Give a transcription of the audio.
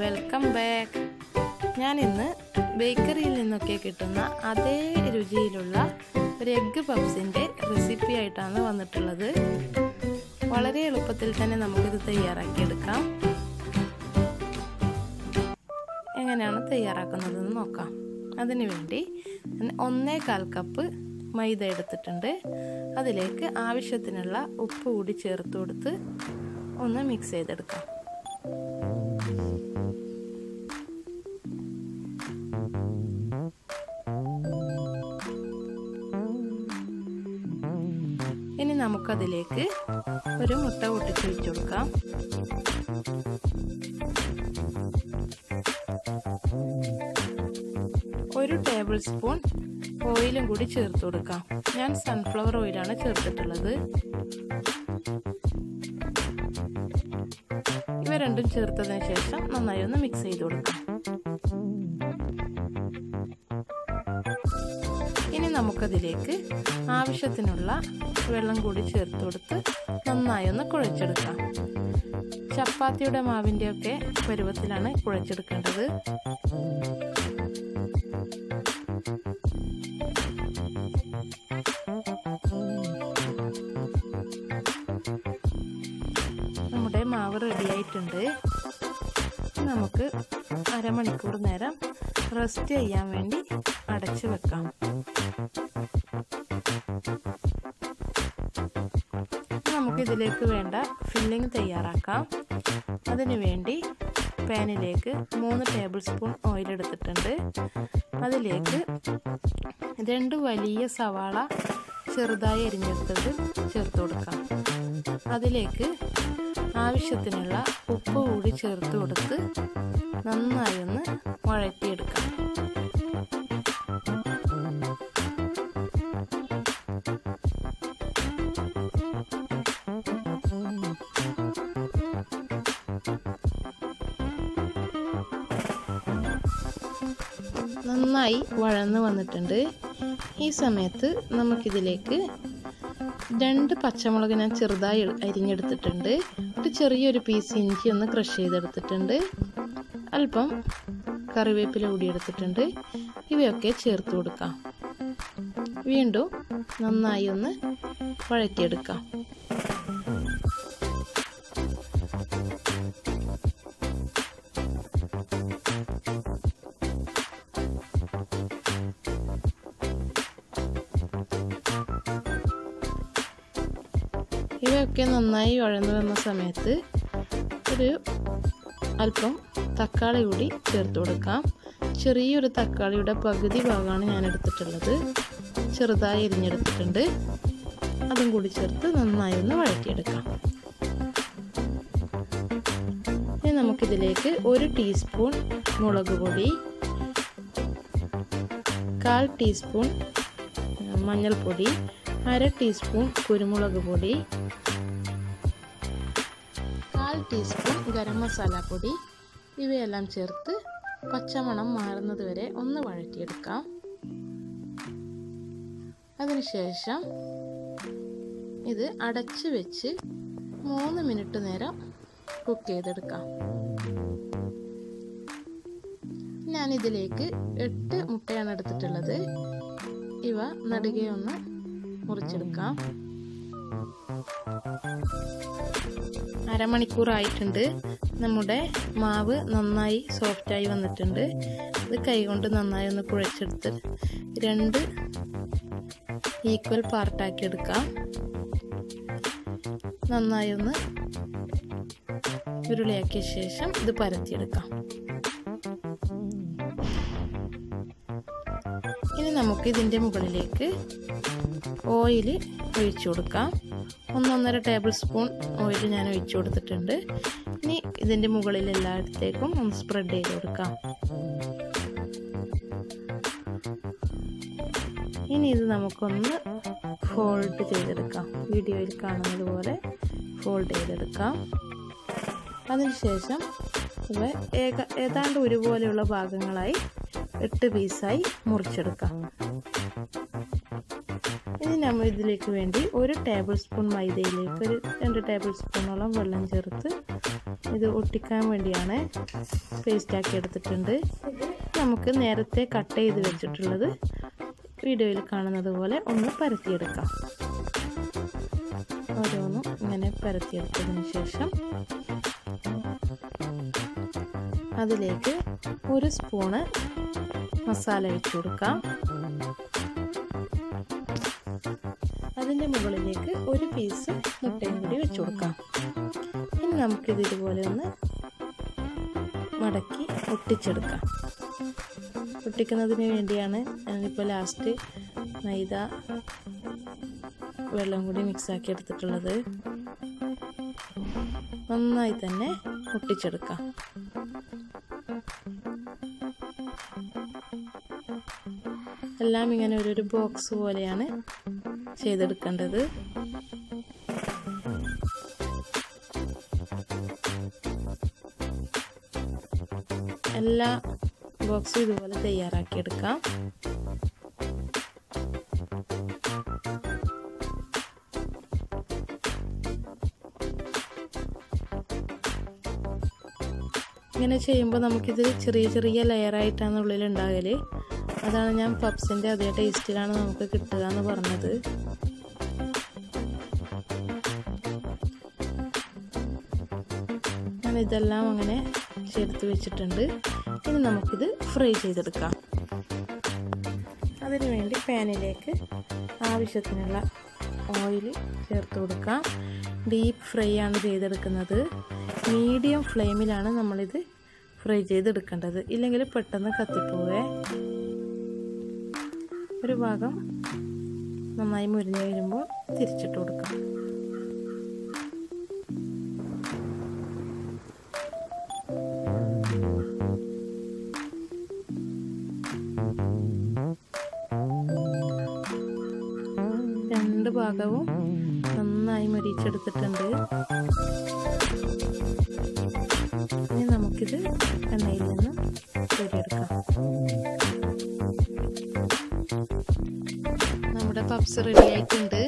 welcome back ഞാൻ ഇന്ന് ബേക്കറിയിൽ നിന്നൊക്കെ കിട്ടുന്ന അതേ രുചിയിലുള്ള ഒരു എഗ്ഗ് പപ്സിൻ്റെ റെസിപ്പി ആയിട്ടാണ് വന്നിട്ടുള്ളത് വളരെ എളുപ്പത്തിൽ തന്നെ നമുക്കിത് തയ്യാറാക്കിയെടുക്കാം എങ്ങനെയാണ് തയ്യാറാക്കുന്നതെന്ന് നോക്കാം അതിനു വേണ്ടി ഒന്നേകാൽ കപ്പ് മൈദ എടുത്തിട്ടുണ്ട് അതിലേക്ക് ആവശ്യത്തിനുള്ള ഉപ്പ് കൂടി ചേർത്ത് കൊടുത്ത് ഒന്ന് മിക്സ് ചെയ്തെടുക്കാം ഇനി നമുക്കതിലേക്ക് ഒരു മുട്ട പൊട്ടിച്ചൊഴിച്ചു കൊടുക്കാം ഒരു ടേബിൾ സ്പൂൺ ഓയിലും കൂടി ചേർത്ത് കൊടുക്കാം ഞാൻ സൺഫ്ലവർ ഓയിലാണ് ചേർത്തിട്ടുള്ളത് ഇവ രണ്ടും ചേർത്തതിന് ശേഷം നന്നായി ഒന്ന് മിക്സ് ചെയ്ത് കൊടുക്കാം ഇനി നമുക്കതിലേക്ക് ആവശ്യത്തിനുള്ള വെള്ളം കൂടി ചേർത്ത് കൊടുത്ത് നന്നായി ഒന്ന് കുഴച്ചെടുക്കാം ചപ്പാത്തിയുടെ മാവിൻ്റെയൊക്കെ പരുവത്തിലാണ് കുഴച്ചെടുക്കേണ്ടത് നമ്മുടെ മാവ് റെഡിയായിട്ടുണ്ട് നമുക്ക് അരമണിക്കൂർ നേരം റെസ്റ്റ് ചെയ്യാൻ വേണ്ടി അടച്ചു വെക്കാം നമുക്ക് ഇതിലേക്ക് വേണ്ട ഫില്ലിംഗ് തയ്യാറാക്കാം അതിനു വേണ്ടി പാനിലേക്ക് മൂന്ന് ടേബിൾ സ്പൂൺ ഓയിൽ എടുത്തിട്ടുണ്ട് അതിലേക്ക് രണ്ട് വലിയ സവാള ചെറുതായി അരിഞ്ഞെടുത്തത് ചേർത്ത് കൊടുക്കാം അതിലേക്ക് ആവശ്യത്തിനുള്ള ഉപ്പ് കൂടി ചേർത്ത് കൊടുത്ത് നന്നായി ഒന്ന് വഴറ്റിയെടുക്കാം നന്നായി വഴന്ന് വന്നിട്ടുണ്ട് ഈ സമയത്ത് നമുക്കിതിലേക്ക് രണ്ട് പച്ചമുളക് ഞാൻ ചെറുതായി അരിഞ്ഞെടുത്തിട്ടുണ്ട് ഒരു ചെറിയൊരു പീസ് ഇഞ്ചി ഒന്ന് ക്രഷ് ചെയ്തെടുത്തിട്ടുണ്ട് അല്പം കറിവേപ്പില കൂടി എടുത്തിട്ടുണ്ട് ഇവയൊക്കെ ചേർത്ത് കൊടുക്കാം വീണ്ടും നന്നായി ഒന്ന് വഴറ്റിയെടുക്കാം ഇവയൊക്കെ നന്നായി വഴന്നു വന്ന സമയത്ത് ഒരു അല്പം തക്കാളി കൂടി ചേർത്ത് കൊടുക്കാം ചെറിയൊരു തക്കാളിയുടെ പകുതി ഭാഗമാണ് ഞാൻ എടുത്തിട്ടുള്ളത് ചെറുതായി എരിഞ്ഞെടുത്തിട്ടുണ്ട് അതും കൂടി ചേർത്ത് നന്നായി ഒന്ന് വഴറ്റിയെടുക്കാം ഇനി നമുക്കിതിലേക്ക് ഒരു ടീസ്പൂൺ മുളക് പൊടി കാൽ ടീസ്പൂൺ മഞ്ഞൾപ്പൊടി അര ടീസ്പൂൺ കുരുമുളക് പൊടി കാൽ ടീസ്പൂൺ ഗരം മസാല പൊടി ഇവയെല്ലാം ചേർത്ത് പച്ചമണം മാറുന്നത് വരെ ഒന്ന് വഴറ്റിയെടുക്കാം അതിനുശേഷം ഇത് അടച്ച് വെച്ച് മൂന്ന് മിനിറ്റ് നേരം കുക്ക് ചെയ്തെടുക്കാം ഞാനിതിലേക്ക് എട്ട് മുട്ടയാണ് എടുത്തിട്ടുള്ളത് ഇവ നടുകെ ഒന്ന് മുറിച്ചെടുക്കാം അരമണിക്കൂറായിട്ടുണ്ട് നമ്മുടെ മാവ് നന്നായി സോഫ്റ്റായി വന്നിട്ടുണ്ട് ഇത് കൈകൊണ്ട് നന്നായി ഒന്ന് കുഴച്ചെടുത്ത് രണ്ട് ഈക്വൽ പാർട്ടാക്കി എടുക്കാം നന്നായി ഒന്ന് ഉരുളിയാക്കിയ ശേഷം ഇത് പരത്തിയെടുക്കാം ഇനി നമുക്ക് ഇതിൻ്റെ മുകളിലേക്ക് ഓയിൽ ഒഴിച്ചു കൊടുക്കാം ഒന്നൊന്നര ടേബിൾ സ്പൂൺ ഓയിൽ ഞാൻ ഒഴിച്ചു കൊടുത്തിട്ടുണ്ട് ഇനി ഇതിൻ്റെ മുകളിൽ എല്ലായിടത്തേക്കും ഒന്ന് സ്പ്രെഡ് ചെയ്ത് കൊടുക്കാം ഇനി ഇത് നമുക്കൊന്ന് ഫോൾഡ് ചെയ്തെടുക്കാം വീഡിയോയിൽ കാണുന്നത് പോലെ ഫോൾഡ് ചെയ്തെടുക്കാം അതിനുശേഷം ഇവ ഏക ഏതാണ്ട് ഒരുപോലെയുള്ള ഭാഗങ്ങളായി എട്ട് പീസായി മുറിച്ചെടുക്കാം ഇനി നമ്മൾ ഇതിലേക്ക് വേണ്ടി ഒരു ടേബിൾ സ്പൂൺ മൈദയിലേക്ക് ഒരു രണ്ട് ടേബിൾ സ്പൂണോളം വെള്ളം ചേർത്ത് ഇത് ഒട്ടിക്കാൻ വേണ്ടിയാണ് പേസ്റ്റ് ആക്കി എടുത്തിട്ടുണ്ട് നമുക്ക് നേരത്തെ കട്ട് ചെയ്ത് വെച്ചിട്ടുള്ളത് വീഡിയോയിൽ കാണുന്നത് പോലെ ഒന്ന് പരത്തിയെടുക്കാം ഓരോന്നും ഇങ്ങനെ പരത്തിയെടുത്തതിന് ശേഷം അതിലേക്ക് ഒരു സ്പൂണ് മസാല വെച്ച് കൊടുക്കാം അതിൻ്റെ മുകളിലേക്ക് ഒരു പീസ് മുട്ടയും കൂടി വെച്ച് കൊടുക്കാം ഇനി നമുക്കിത് ഇതുപോലെ ഒന്ന് മടക്കി ഒട്ടിച്ചെടുക്കാം ഒട്ടിക്കുന്നതിന് വേണ്ടിയാണ് ഞാനിപ്പോൾ ലാസ്റ്റ് മൈദ വെള്ളം കൂടി മിക്സാക്കി എടുത്തിട്ടുള്ളത് നന്നായി തന്നെ ഒട്ടിച്ചെടുക്കാം എല്ലാം ഇങ്ങനെ ഒരു ബോക്സ് പോലെയാണ് ചെയ്തെടുക്കേണ്ടത് എല്ലാ ബോക്സും ഇതുപോലെ തയ്യാറാക്കി എടുക്കാം ഇങ്ങനെ ചെയ്യുമ്പോൾ നമുക്കിത് ചെറിയ ചെറിയ ലെയറായിട്ടാണ് ഉള്ളിൽ ഉണ്ടാകല് അതാണ് ഞാൻ പപ്സിൻ്റെ അതേ ടേസ്റ്റിലാണ് നമുക്ക് കിട്ടുക എന്ന് പറഞ്ഞത് ഞാൻ ഇതെല്ലാം അങ്ങനെ ചേർത്ത് വെച്ചിട്ടുണ്ട് ഇനി നമുക്കിത് ഫ്രൈ ചെയ്തെടുക്കാം അതിനു വേണ്ടി പാനിലേക്ക് ആവശ്യത്തിനുള്ള ഓയിൽ ചേർത്ത് കൊടുക്കാം ഡീപ്പ് ഫ്രൈ ആണ് ചെയ്തെടുക്കുന്നത് മീഡിയം ഫ്ലെയിമിലാണ് നമ്മളിത് ഫ്രൈ ചെയ്തെടുക്കേണ്ടത് ഇല്ലെങ്കിൽ പെട്ടെന്ന് കത്തിപ്പോവേ ഒരു ഭാഗം നന്നായി മുരിഞ്ഞ് വരുമ്പോൾ തിരിച്ചിട്ട് കൊടുക്കാം രണ്ട് ഭാഗവും നന്നായി മരിച്ചെടുത്തിട്ടുണ്ട് ഇനി നമുക്കിത് എണ്ണയിൽ നിന്ന് കോരിയെടുക്കാം നമ്മുടെ പപ്സ് റെഡി ആയിട്ടുണ്ട്